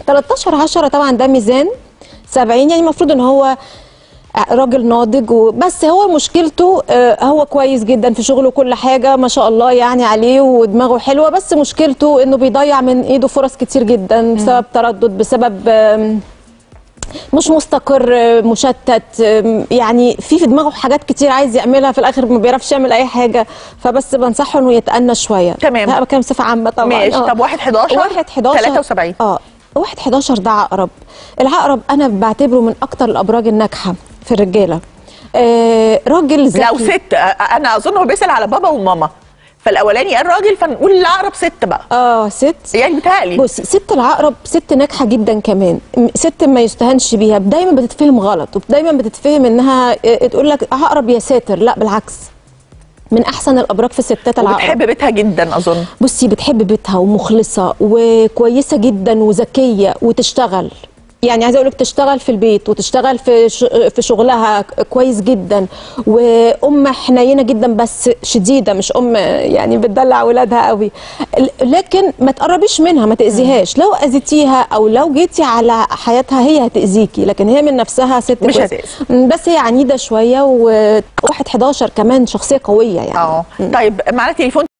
13 10 طبعا ده ميزان 70 يعني المفروض ان هو راجل ناضج بس هو مشكلته آه، هو كويس جدا في شغله كل حاجه ما شاء الله يعني عليه ودماغه حلوه بس مشكلته انه بيضيع من ايده فرص كتير جدا بسبب تردد بسبب آم، مش مستقر آه، مشتت آم، يعني في في دماغه حاجات كتير عايز يعملها في الاخر ما بيعرفش يعمل اي حاجه فبس بنصحه انه يتأنى شويه تمام. لا بكلم بصفه عامه طبعا ماشي آه. طب 1 11 واحد 11 73 اه واحد 11 ده عقرب العقرب انا بعتبره من اكتر الابراج الناجحه في الرجاله آه راجل ذكي لو ست آه، انا اظن هو بيسال على بابا وماما فالاولاني قال راجل فنقول العقرب ست بقى اه ست يعني بتهيألي بصي ست العقرب ست ناجحه جدا كمان م- ست ما يستهانش بيها دايما بتتفهم غلط ودايما بتتفهم انها آه، تقول لك عقرب يا ساتر لا بالعكس من احسن الابراج في ستات العقرب وبتحب بيتها جدا اظن بصي بتحب بيتها ومخلصه وكويسه جدا وذكيه وتشتغل يعني عايزه اقول لك تشتغل في البيت وتشتغل في ش- في شغلها كويس جدا وام حنينه جدا بس شديده مش ام يعني بتدلع اولادها قوي ل- لكن ما تقربيش منها ما تاذيهاش لو اذيتيها او لو جيتي على حياتها هي هتاذيكي لكن هي من نفسها ست مش كويسة. هتأذي. بس هي عنيده شويه وواحد 11 كمان شخصيه قويه يعني اه طيب معانا تليفون